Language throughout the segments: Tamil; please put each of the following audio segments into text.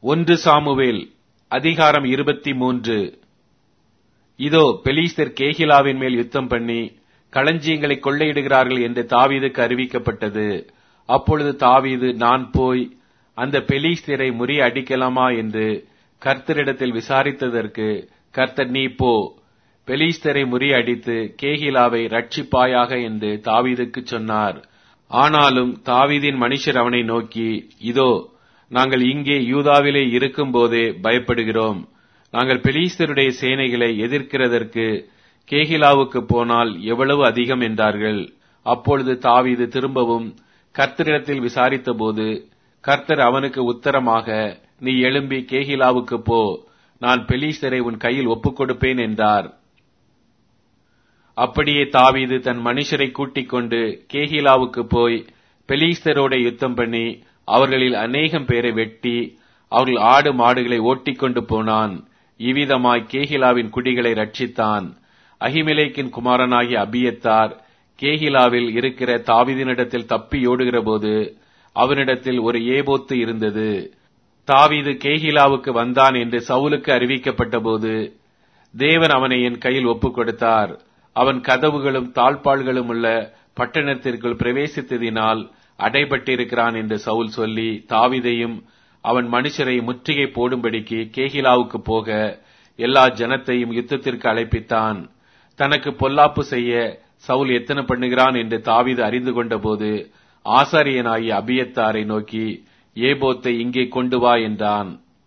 ஒன்று சாமுவேல் அதிகாரம் இருபத்தி மூன்று இதோ பெலிஸ்தர் கேகிலாவின் மேல் யுத்தம் பண்ணி களஞ்சியங்களை கொள்ளையிடுகிறார்கள் என்று தாவீதுக்கு அறிவிக்கப்பட்டது அப்பொழுது தாவீது நான் போய் அந்த பெலிஸ்தரை முறிய அடிக்கலாமா என்று கர்த்தரிடத்தில் விசாரித்ததற்கு கர்த்தர் நீ போ பெலிஸ்தரை முறியடித்து கேகிலாவை ரட்சிப்பாயாக என்று தாவீதுக்கு சொன்னார் ஆனாலும் தாவீதின் மனுஷர் அவனை நோக்கி இதோ நாங்கள் இங்கே யூதாவிலே இருக்கும் போதே பயப்படுகிறோம் நாங்கள் பெலிஸ்தருடைய சேனைகளை எதிர்க்கிறதற்கு கேகிலாவுக்கு போனால் எவ்வளவு அதிகம் என்றார்கள் அப்பொழுது தாவீது திரும்பவும் கர்த்தரிடத்தில் விசாரித்தபோது கர்த்தர் அவனுக்கு உத்தரமாக நீ எழும்பி கேகிலாவுக்கு போ நான் பெலிஸ்தரை உன் கையில் ஒப்புக் கொடுப்பேன் என்றார் அப்படியே தாவீது தன் மனுஷரை கூட்டிக் கொண்டு கேகிலாவுக்கு போய் பெலிஸ்தரோட யுத்தம் பண்ணி அவர்களில் அநேகம் பேரை வெட்டி அவர்கள் ஆடு மாடுகளை ஓட்டிக்கொண்டு போனான் இவ்விதமாய் கேகிலாவின் குடிகளை ரட்சித்தான் அகிமிலேக்கின் குமாரனாகிய அபியத்தார் கேகிலாவில் இருக்கிற தாவீதினிடத்தில் தப்பி ஓடுகிற போது அவனிடத்தில் ஒரு ஏபோத்து இருந்தது தாவீது கேகிலாவுக்கு வந்தான் என்று சவுலுக்கு அறிவிக்கப்பட்ட போது தேவன் அவனை என் கையில் ஒப்புக் கொடுத்தார் அவன் கதவுகளும் தாழ்பாள்களும் உள்ள பட்டணத்திற்குள் பிரவேசித்ததினால் அடைபட்டிருக்கிறான் என்று சவுல் சொல்லி தாவிதையும் அவன் மனுஷரை முற்றுகை போடும்படிக்கு கேகிலாவுக்கு போக எல்லா ஜனத்தையும் யுத்தத்திற்கு அழைப்பித்தான் தனக்கு பொல்லாப்பு செய்ய சவுல் எத்தனை பண்ணுகிறான் என்று தாவிது அறிந்து கொண்டபோது ஆசாரியனாகிய அபியத்தாரை நோக்கி ஏபோத்தை இங்கே கொண்டு வா என்றான்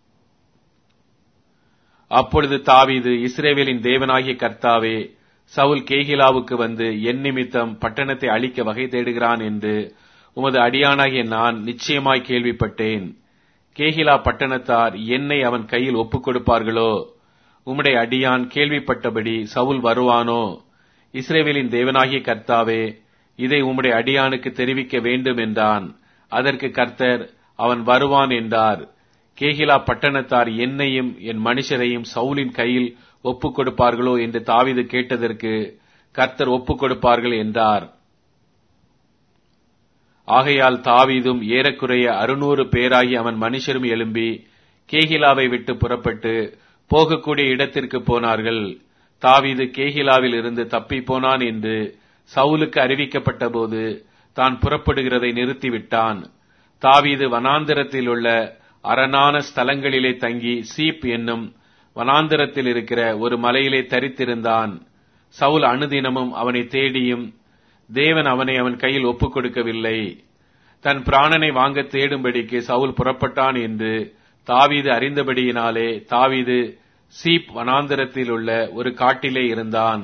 அப்பொழுது தாவீது இஸ்ரேவேலின் தேவனாகிய கர்த்தாவே சவுல் கேகிலாவுக்கு வந்து என் நிமித்தம் பட்டணத்தை அழிக்க வகை தேடுகிறான் என்று உமது அடியானாகிய நான் நிச்சயமாய் கேள்விப்பட்டேன் கேகிலா பட்டணத்தார் என்னை அவன் கையில் ஒப்புக் கொடுப்பார்களோ உம்முடைய அடியான் கேள்விப்பட்டபடி சவுல் வருவானோ இஸ்ரேவேலின் தேவனாகிய கர்த்தாவே இதை உம்முடைய அடியானுக்கு தெரிவிக்க வேண்டும் என்றான் அதற்கு கர்த்தர் அவன் வருவான் என்றார் கேகிலா பட்டணத்தார் என்னையும் என் மனுஷரையும் சவுலின் கையில் ஒப்புக் கொடுப்பார்களோ என்று தாவிது கேட்டதற்கு கர்த்தர் ஒப்புக் கொடுப்பார்கள் என்றார் ஆகையால் தாவீதும் ஏறக்குறைய அறுநூறு பேராகி அவன் மனுஷரும் எழும்பி கேகிலாவை விட்டு புறப்பட்டு போகக்கூடிய இடத்திற்கு போனார்கள் தாவீது கேகிலாவில் இருந்து தப்பி போனான் என்று சவுலுக்கு அறிவிக்கப்பட்ட போது தான் புறப்படுகிறதை நிறுத்திவிட்டான் தாவீது வனாந்திரத்தில் உள்ள அரணான ஸ்தலங்களிலே தங்கி சீப் என்னும் வனாந்திரத்தில் இருக்கிற ஒரு மலையிலே தரித்திருந்தான் சவுல் அனுதினமும் அவனை தேடியும் தேவன் அவனை அவன் கையில் ஒப்புக் கொடுக்கவில்லை தன் பிராணனை வாங்க தேடும்படிக்கு சவுல் புறப்பட்டான் என்று தாவீது அறிந்தபடியினாலே தாவீது சீப் வனாந்திரத்தில் உள்ள ஒரு காட்டிலே இருந்தான்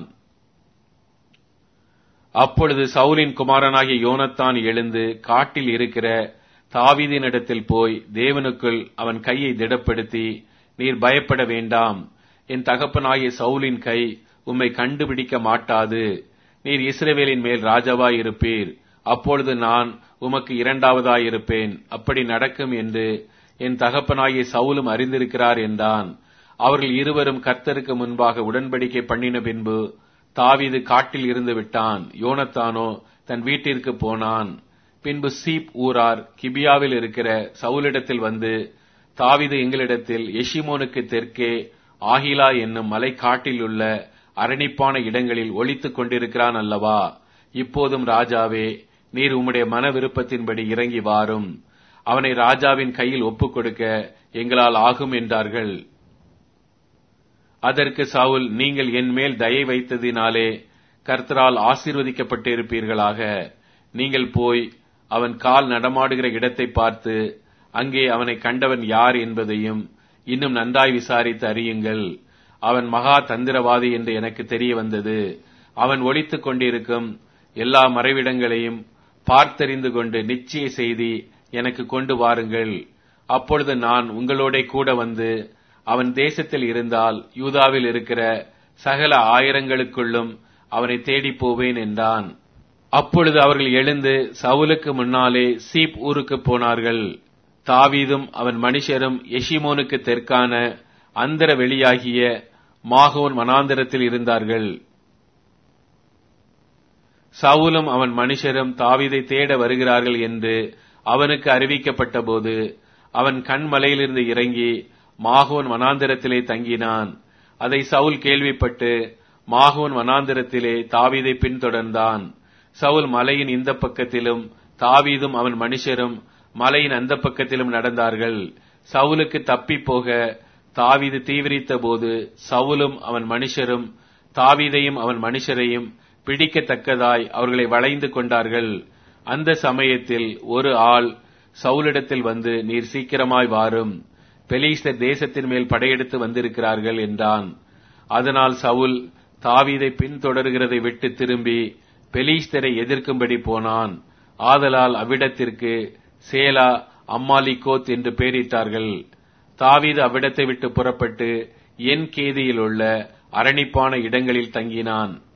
அப்பொழுது சவுலின் குமாரனாகிய யோனத்தான் எழுந்து காட்டில் இருக்கிற தாவீதினிடத்தில் போய் தேவனுக்குள் அவன் கையை திடப்படுத்தி நீர் பயப்பட வேண்டாம் என் தகப்பனாகிய சவுலின் கை உம்மை கண்டுபிடிக்க மாட்டாது நீர் இஸ்ரவேலின் மேல் ராஜாவாய் இருப்பீர் அப்பொழுது நான் உமக்கு இரண்டாவதாயிருப்பேன் அப்படி நடக்கும் என்று என் தகப்பனாகிய சவுலும் அறிந்திருக்கிறார் என்றான் அவர்கள் இருவரும் கர்த்தருக்கு முன்பாக உடன்படிக்கை பண்ணின பின்பு தாவீது காட்டில் இருந்து விட்டான் யோனத்தானோ தன் வீட்டிற்கு போனான் பின்பு சீப் ஊரார் கிபியாவில் இருக்கிற சவுலிடத்தில் வந்து தாவிது எங்களிடத்தில் எஷிமோனுக்கு தெற்கே ஆகிலா என்னும் மலை காட்டில் உள்ள அரணிப்பான இடங்களில் ஒழித்துக் கொண்டிருக்கிறான் அல்லவா இப்போதும் ராஜாவே நீர் உம்முடைய மன விருப்பத்தின்படி இறங்கி வாரும் அவனை ராஜாவின் கையில் ஒப்புக் கொடுக்க எங்களால் ஆகும் என்றார்கள் அதற்கு சவுல் நீங்கள் என் மேல் தயை வைத்ததினாலே கர்த்தரால் ஆசீர்வதிக்கப்பட்டிருப்பீர்களாக நீங்கள் போய் அவன் கால் நடமாடுகிற இடத்தை பார்த்து அங்கே அவனை கண்டவன் யார் என்பதையும் இன்னும் நன்றாய் விசாரித்து அறியுங்கள் அவன் மகா தந்திரவாதி என்று எனக்கு தெரிய வந்தது அவன் ஒழித்துக் கொண்டிருக்கும் எல்லா மறைவிடங்களையும் பார்த்தறிந்து கொண்டு நிச்சய செய்தி எனக்கு கொண்டு வாருங்கள் அப்பொழுது நான் உங்களோட கூட வந்து அவன் தேசத்தில் இருந்தால் யூதாவில் இருக்கிற சகல ஆயிரங்களுக்குள்ளும் அவனை தேடி போவேன் என்றான் அப்பொழுது அவர்கள் எழுந்து சவுலுக்கு முன்னாலே சீப் ஊருக்கு போனார்கள் தாவீதும் அவன் மனுஷரும் எஷிமோனுக்கு தெற்கான அந்தர வெளியாகிய மாகோன் வனாந்திரத்தில் இருந்தார்கள் சவுலும் அவன் மனுஷரும் தாவீதை தேட வருகிறார்கள் என்று அவனுக்கு அறிவிக்கப்பட்ட போது அவன் கண்மலையிலிருந்து இறங்கி மாகோன் வனாந்திரத்திலே தங்கினான் அதை சவுல் கேள்விப்பட்டு மாகோன் வனாந்திரத்திலே தாவீதை பின்தொடர்ந்தான் சவுல் மலையின் இந்த பக்கத்திலும் தாவீதும் அவன் மனுஷரும் மலையின் அந்த பக்கத்திலும் நடந்தார்கள் சவுலுக்கு தப்பி போக தாவீது தீவிரித்த போது சவுலும் அவன் மனுஷரும் தாவீதையும் அவன் மனுஷரையும் பிடிக்கத்தக்கதாய் அவர்களை வளைந்து கொண்டார்கள் அந்த சமயத்தில் ஒரு ஆள் சவுலிடத்தில் வந்து நீர் சீக்கிரமாய் வாரும் பெலிஸ்தர் தேசத்தின் மேல் படையெடுத்து வந்திருக்கிறார்கள் என்றான் அதனால் சவுல் தாவீதை பின்தொடர்கிறதை விட்டு திரும்பி பெலிஸ்தரை எதிர்க்கும்படி போனான் ஆதலால் அவ்விடத்திற்கு சேலா அம்மாலிகோத் என்று பெயரிட்டார்கள் தாவீது அவ்விடத்தை விட்டு புறப்பட்டு என் கேதியில் உள்ள அரணிப்பான இடங்களில் தங்கினான்